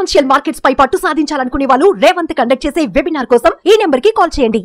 Financial markets పై పట్టు సాధించాలనుకునే వాళ్ళు Revanth conduct చేసే వెబినార్ కోసం ఈ నెంబర్ కి కాల్ చేయండి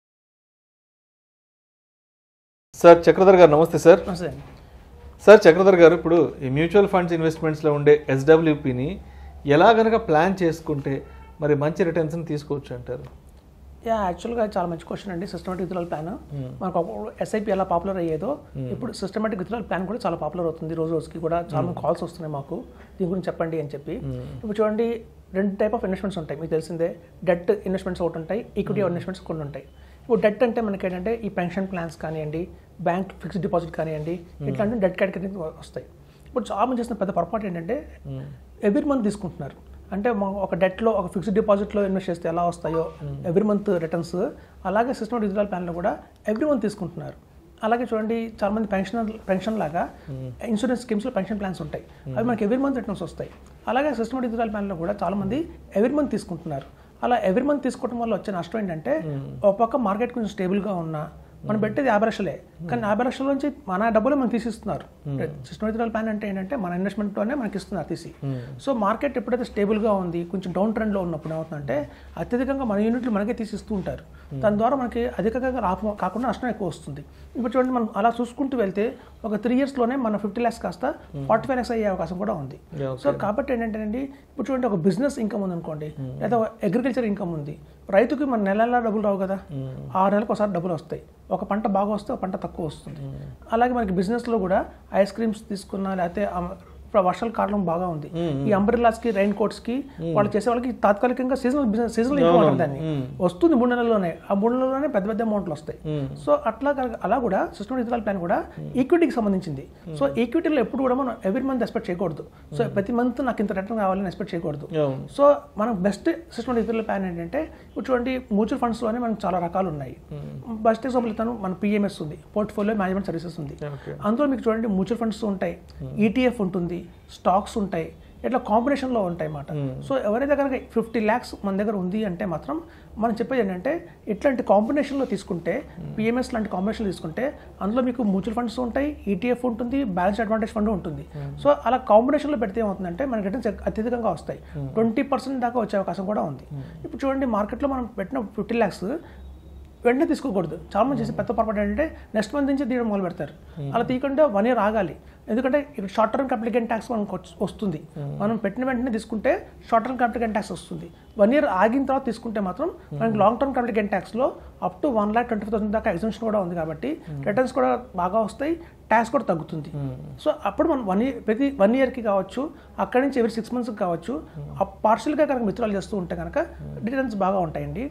సార్ చక్రధర్ గారు నమస్తే సార్ నమస్తే అండి. సార్ చక్రధర్ గారు ఇప్పుడు ఈ మ్యూచువల్ ఫండ్స్ ఇన్వెస్ట్మెంట్స్లో ఉండే ఎస్డబ్ల్యూపిని ఎలా గనక ప్లాన్ చేసుకుంటే మరి మంచి రిటర్న్స్ని తీసుకోవచ్చు అంటారు యా యాక్చువల్గా చాలా మంచి క్వశ్చన్ అండి సిస్టమేటిక్ విత్డ్రాల్ ప్లాన్ మనకు ఎస్ఐపి ఎలా పాపులర్ అయ్యేదో ఇప్పుడు సిస్టమేటిక్ విత్డ్రాల్ ప్లాన్ కూడా చాలా పాపులర్ అవుతుంది రోజు రోజుకి కూడా చాలా మంది కాల్స్ వస్తున్నాయి మాకు దీని గురించి చెప్పండి అని చెప్పి ఇప్పుడు చూడండి రెండు టైప్ ఆఫ్ ఇన్వెస్ట్మెంట్స్ ఉంటాయి మీకు తెలిసిందే డెట్ ఇన్వెస్ట్మెంట్స్ ఒకటి ఉంటాయి ఈక్విటీ ఇన్వెస్ట్మెంట్స్ కొన్ని ఉంటాయి ఇప్పుడు డెట్ అంటే మనకి ఏంటంటే ఈ పెన్షన్ ప్లాన్స్ కానివ్వండి బ్యాంక్ ఫిక్స్డ్ డిపాజిట్ కానివ్వండి ఇట్లాంటి డెట్ కేటగిరీ వస్తాయి ఇప్పుడు చాలా మంది చేసిన పెద్ద పొరపాటు ఏంటంటే ఎవ్రీ మంత్ తీసుకుంటున్నారు అంటే మా ఒక డెట్లో ఒక ఫిక్స్డ్ డిపాజిట్లో ఇన్వెస్ట్ చేస్తే ఎలా వస్తాయో ఎవ్రీ మంత్ రిటర్న్స్ అలాగే సిస్టమ్ డిజిటల్ ప్లాన్లో కూడా ఎవ్రీ మంత్ తీసుకుంటున్నారు అలాగే చూడండి చాలా మంది పెన్షన్ పెన్షన్ లాగా ఇన్సూరెన్స్ స్కీమ్స్లో పెన్షన్ ప్లాన్స్ ఉంటాయి అవి మనకి ఎవ్రీ మంత్ రిటర్న్స్ వస్తాయి అలాగే సిస్టమ్ డిజిటల్ ప్లాన్లో కూడా చాలా మంది ఎవ్రీ మంత్ తీసుకుంటున్నారు అలా ఎవ్రీ మంత్ తీసుకోవడం వల్ల వచ్చే నష్టం ఏంటంటే ఒక పక్క మార్కెట్ కొంచెం స్టేబుల్గా ఉన్నా మనం పెట్టేది యాభై లక్షలే కానీ యాభై లక్షల నుంచి మన డబ్బులు మనం తీసిస్తున్నారు సిస్టమేటికల్ ప్లాన్ అంటే ఏంటంటే మన ఇన్వెస్ట్మెంట్లోనే మనకి ఇస్తున్నారు తీసి సో మార్కెట్ ఎప్పుడైతే స్టేబుల్గా ఉంది కొంచెం డౌన్ ట్రెండ్లో ఉన్నప్పుడు ఏమవుతుందంటే అత్యధికంగా మన యూనిట్లు మనకే తీసిస్తూ ఉంటారు దాని ద్వారా మనకి అధికంగా లాభం కాకుండా నష్టం ఎక్కువ వస్తుంది ఇప్పుడు చూడండి మనం అలా చూసుకుంటూ వెళ్తే ఒక త్రీ ఇయర్స్లోనే మన ఫిఫ్టీ ల్యాక్స్ కాస్త ఫార్టీ ఫైవ్ ల్యాక్స్ అయ్యే అవకాశం కూడా ఉంది Yeah, సో కాబట్టి ఏంటంటే అండి ఇప్పుడు చూడండి ఒక బిజినెస్ ఇన్కమ్ ఉంది అనుకోండి లేదా అగ్రికల్చర్ ఇన్కమ్ ఉంది రైతుకి మన నెల నెలా డబ్బులు రావు కదా ఆరు నెలలకు ఒకసారి డబ్బులు వస్తాయి ఒక పంట బాగా వస్తే ఒక పంట తక్కువ వస్తుంది అలాగే మనకి బిజినెస్లో కూడా ఐస్ క్రీమ్స్ తీసుకున్నా లేకపోతే అమ- ఇప్పుడు వర్షాల కారణం బాగా ఉంది ఈ అంబ్రిల్లాస్ కి రైన్ కోట్స్ కి వాళ్ళు చేసే వాళ్ళకి తాత్కాలికంగా సీజనల్ బిజినెస్ సీజనల్ ఇన్కమ్ అంటారు దాన్ని వస్తుంది మూడు నెలల్లోనే ఆ మూడు నెలల్లోనే పెద్ద పెద్ద అమౌంట్లు వస్తాయి సో అట్లా కనుక- అలా కూడా సిస్టమ్ డిజిటల్ ప్లాన్ కూడా ఈక్విటీకి సంబంధించింది సో ఈక్విటీలో ఎప్పుడు కూడా మనం ఎవ్రీ మంత్ ఎక్స్పెక్ట్ చేయకూడదు సో ప్రతి మంత్ నాకు ఇంత రిటర్న్ కావాలని ఎక్స్పెక్ట్ చేయకూడదు అవును సో మనం బెస్ట్ సిస్టమ్ డిజిటల్ ప్లాన్ ఏంటంటే ఇప్పుడు చూడండి మ్యూచువల్ ఫండ్స్లోనే మనకు చాలా రకాలు ఉన్నాయి బెస్ట్ ఎగ్జాంపుల్ ఇస్తాను మన పిఎంఎస్ ఉంది పోర్ట్ఫోలియో మేనేజ్మెంట్ సర్వీసెస్ ఉంది ఓకే అందులో మీకు చూడండి మ్యూచువల్ ఫండ్స్ ఉంటాయి ఈటీఎఫ్ ఉంటుంది స్టాక్స్ ఉంటాయి ఇట్లా కాంబినేషన్లో ఉంటాయి అన్నమాట సో ఎవరైతే కనుక ఫిఫ్టీ ల్యాక్స్ మన దగ్గర ఉంది అంటే మాత్రం మనం చెప్పేది ఏంటంటే ఇట్లాంటి కాంబినేషన్లో తీసుకుంటే పిఎంఎస్ లాంటి కాంబినేషన్ తీసుకుంటే అందులో మీకు మ్యూచువల్ ఫండ్స్ ఉంటాయి ఈటీఎఫ్ ఉంటుంది బ్యాలెన్స్ అడ్వాంటేజ్ ఫండ్ ఉంటుంది సో అలా కాంబినేషన్లో పెడితే ఏమవుతుందంటే మనకి రిటర్న్స్ అత్యధికంగా వస్తాయి ట్వంటీ పర్సెంట్ దాకా వచ్చే అవకాశం కూడా ఉంది ఇప్పుడు చూడండి మార్కెట్లో మనం పెట్టిన ఫిఫ్టీ ల్యాక్స్ వెంటనే తీసుకోకూడదు చాలా మంది చేసే పెద్ద పొరపాటు ఏంటంటే నెక్స్ట్ మంత్ నుంచి తీయడం మొదలు పెడతారు అలా తీయకుండా వన్ ఇయర్ ఆగాలి ఎందుకంటే ఇక్కడ షార్ట్ టర్మ్ అప్లికెంట్ ట్యాక్స్ మనకు వచ్- వస్తుంది మనం పెట్టిన వెంటనే తీసుకుంటే షార్ట్ టర్మ్ అప్లికెంట్ ట్యాక్స్ వస్తుంది వన్ ఇయర్ ఆగిన తర్వాత తీసుకుంటే మాత్రం మనకి లాంగ్ టర్మ్ అప్లికెంట్ ట్యాక్స్లో up to one lakh twenty thousand దాకా ఎగ్జామ్షన్ కూడా ఉంది కాబట్టి రిటర్న్స్ కూడా బాగా వస్తాయి ట్యాక్స్ కూడా తగ్గుతుంది సో అప్పుడు మనం వన్ ఇయర్ ప్రతి వన్ ఇయర్కి కావచ్చు అక్కడి నుంచి ఎవరి సిక్స్ మంత్స్కి కావచ్చు పార్షియల్గా కనుక విత్డ్రాల్ చేస్తూ ఉంటే కనుక రిటర్న్స్ బాగా ఉంటాయండి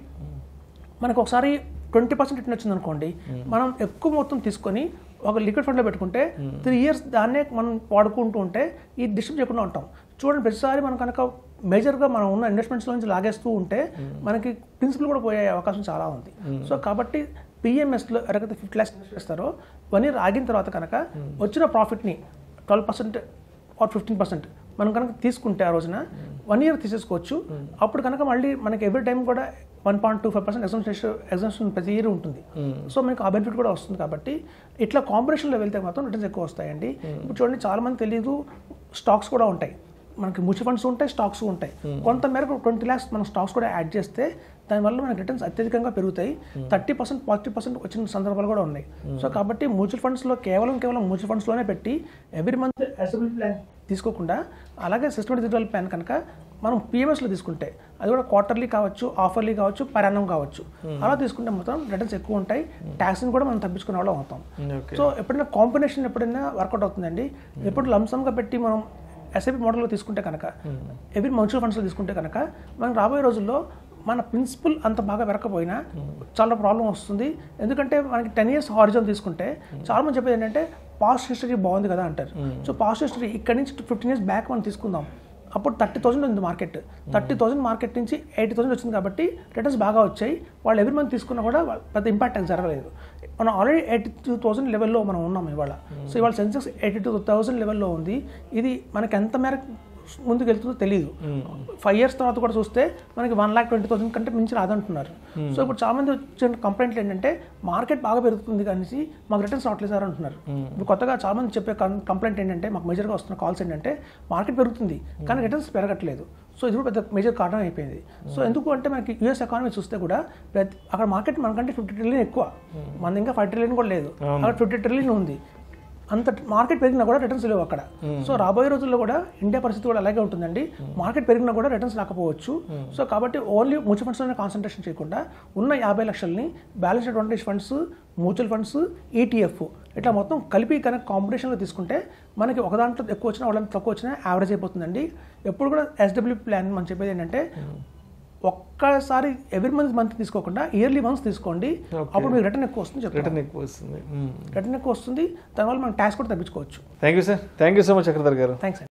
మనకు ఒకసారి ట్వంటీ పర్సెంట్ రిటర్న్ వచ్చింది అనుకోండి మనం ఎక్కువ మొత్తం తీసుకొని ఒక లిక్విడ్ ఫండ్లో పెట్టుకుంటే త్రీ ఇయర్స్ దాన్నే మనం వాడుకుంటూ ఉంటే ఈ డిస్టర్బ్ చేయకుండా ఉంటాం చూడండి ప్రతిసారి మనం కనుక మేజర్గా మనం ఉన్న ఇన్వెస్ట్మెంట్స్ నుంచి లాగేస్తూ ఉంటే మనకి ప్రిన్సిపల్ కూడా పోయే అవకాశం చాలా ఉంది సో కాబట్టి పిఎంఎస్లో ఎవరైతే ఫిఫ్టీ ల్యాక్స్ ఇన్వెస్ట్ చేస్తారో వన్ ఇయర్ ఆగిన తర్వాత కనుక వచ్చిన ప్రాఫిట్ని twelve percent or fifteen percent మనం కనుక తీసుకుంటే ఆ రోజున వన్ ఇయర్ తీసేసుకోవచ్చు అప్పుడు కనుక మళ్ళీ మనకి ఎవ్రీ టైం కూడా one point two five percent exemption exemption ప్రతి ఇయర్ ఉంటుంది సో మనకి ఆ బెనిఫిట్ కూడా వస్తుంది కాబట్టి ఇట్లా కాంపిటీషన్లో వెళ్తే మాత్రం రిటర్న్స్ ఎక్కువ వస్తాయండి ఇప్పుడు చూడండి చాలా మంది తెలియదు స్టాక్స్ కూడా ఉంటాయి మనకి మ్యూచువల్ ఫండ్స్ ఉంటాయి స్టాక్స్ ఉంటాయి కొంత మేరకు ట్వంటీ ల్యాక్స్ మనం స్టాక్స్ కూడా యాడ్ చేస్తే దానివల్ల మనకి రిటర్న్స్ అత్యధికంగా పెరుగుతాయి థర్టీ పర్సెంట్ ఫార్టీ పర్సెంట్ వచ్చిన సందర్భాలు కూడా ఉన్నాయి సో కాబట్టి మ్యూచువల్ ఫండ్స్లో కేవలం కేవలం మ్యూచువల్ ఫండ్స్లోనే పెట్టి ఎవ్రీ మంత్ ఎస్ఎబిలిటీ ప్లాన్ తీసుకోకుండా అలాగే సిస్టమ్ డిజిటల్ ప్లాన్ కనుక మనం పిఎంఎస్లో తీసుకుంటే అది కూడా క్వార్టర్లీ కావచ్చు ఆఫర్లీ కావచ్చు పరాన్నం కావచ్చు అలా తీసుకుంటే మొత్తం రిటర్న్స్ ఎక్కువ ఉంటాయి ట్యాక్స్ని కూడా మనం తప్పించుకునే వాళ్ళం అవుతాం ఓకే సో ఎప్పుడైనా కాంబినేషన్ ఎప్పుడైనా వర్కౌట్ అవుతుందండి ఎప్పుడు లంసమ్గా పెట్టి మనం ఎస్ఐపి మోడల్లో తీసుకుంటే కనుక ఎవ్రీ మ్యూచువల్ ఫండ్స్లో తీసుకుంటే కనుక మనకు రాబోయే రోజుల్లో మన ప్రిన్సిపల్ అంత బాగా పెరగకపోయినా చాలా ప్రాబ్లం వస్తుంది ఎందుకంటే మనకి టెన్ ఇయర్స్ హారిజన్ తీసుకుంటే చాలా మంది చెప్పేది ఏంటంటే పాస్ట్ హిస్టరీ బాగుంది కదా అంటారు సో పాస్ట్ హిస్టరీ ఇక్కడ నుంచి ఫిఫ్టీన్ ఇయర్స్ బ్యాక్ మనం తీసుకుందాం అప్పుడు థర్టీ థౌసండ్ ఉంది మార్కెట్ థర్టీ థౌసండ్ మార్కెట్ నుంచి ఎయిటీ థౌసండ్ వచ్చింది కాబట్టి రిటర్న్స్ బాగా వచ్చాయి వాళ్ళు ఎవరి మంత్ తీసుకున్నా కూడా వాళ్ళ- పెద్ద ఇంపాక్ట్ అది జరగలేదు మనం ఆల్రెడీ ఎయిటీ టూ థౌసండ్ లెవెల్లో మనం ఉన్నాం ఇవాళ సో ఇవాళ సెన్సెక్స్ ఎయిటీ టూ థౌసండ్ లెవెల్లో ఉంది ఇది మనకి ఎంత మేరకు ముందుకు వెళ్తుందో తెలియదు ఫైవ్ ఇయర్స్ తర్వాత కూడా చూస్తే మనకి వన్ లాక్ ట్వంటీ థౌసండ్ కంటే మించి రాదంటున్నారు సో ఇప్పుడు చాలా మంది వచ్చిన కంప్లైంట్లు ఏంటంటే మార్కెట్ బాగా పెరుగుతుంది కానీ మాకు రిటర్న్స్ రావట్లేదు సార్ అంటున్నారు ఇప్పుడు కొత్తగా చాలా మంది చెప్పే కంప్లైంట్ ఏంటంటే మాకు మేజర్గా వస్తున్న కాల్స్ ఏంటంటే మార్కెట్ పెరుగుతుంది కానీ రిటర్న్స్ పెరగట్లేదు సో ఇది కూడా పెద్ద మేజర్ కారణం అయిపోయింది సో ఎందుకు అంటే మనకి యూఎస్ ఎకానమీ చూస్తే కూడా ప్రతి అక్కడ మార్కెట్ మనకంటే ఫిఫ్టీ ట్రిలియన్ ఎక్కువ మన ఇంకా ఫైవ్ ట్రిలియన్ కూడా లేదు అక్కడ ఫిఫ్టీ ట్రిలియన్ ఉంది అంత మార్కెట్ పెరిగినా కూడా రిటర్న్స్ లేవు అక్కడ సో రాబోయే రోజుల్లో కూడా ఇండియా పరిస్థితి కూడా అలాగే ఉంటుందండి మార్కెట్ పెరిగినా కూడా రిటర్న్స్ రాకపోవచ్చు సో కాబట్టి ఓన్లీ మ్యూచువల్ ఫండ్స్లోనే కాన్సన్ట్రేషన్ చేయకుండా ఉన్న యాభై లక్షల్ని balance advantage funds mutual funds ETF ఇట్లా మొత్తం కలిపి కనుక కాంపిటీషన్లో తీసుకుంటే మనకి ఒక దాంట్లో ఎక్కువ వచ్చినా వాళ్ళ తక్కువ వచ్చినా యావరేజ్ అయిపోతుందండి ఎప్పుడు కూడా ఎస్డబ్ల్యూ ప్లాన్ మనం చెప్పేది ఏంటంటే ఒక్కసారి ఎవ్రీ మంత్ మంత్ తీసుకోకుండా ఇయర్లీ మంత్స్ తీసుకోండి అప్పుడు మీకు రిటర్న్ ఎక్కువ వస్తుంది చెప్తాను రిటర్న్ ఎక్కువ వస్తుంది రిటర్న్ ఎక్కువ వస్తుంది దానివల్ల మనం ట్యాక్స్ కూడా తగ్గించుకోవచ్చు thank you sir thank you so much Chakradhar garu thanks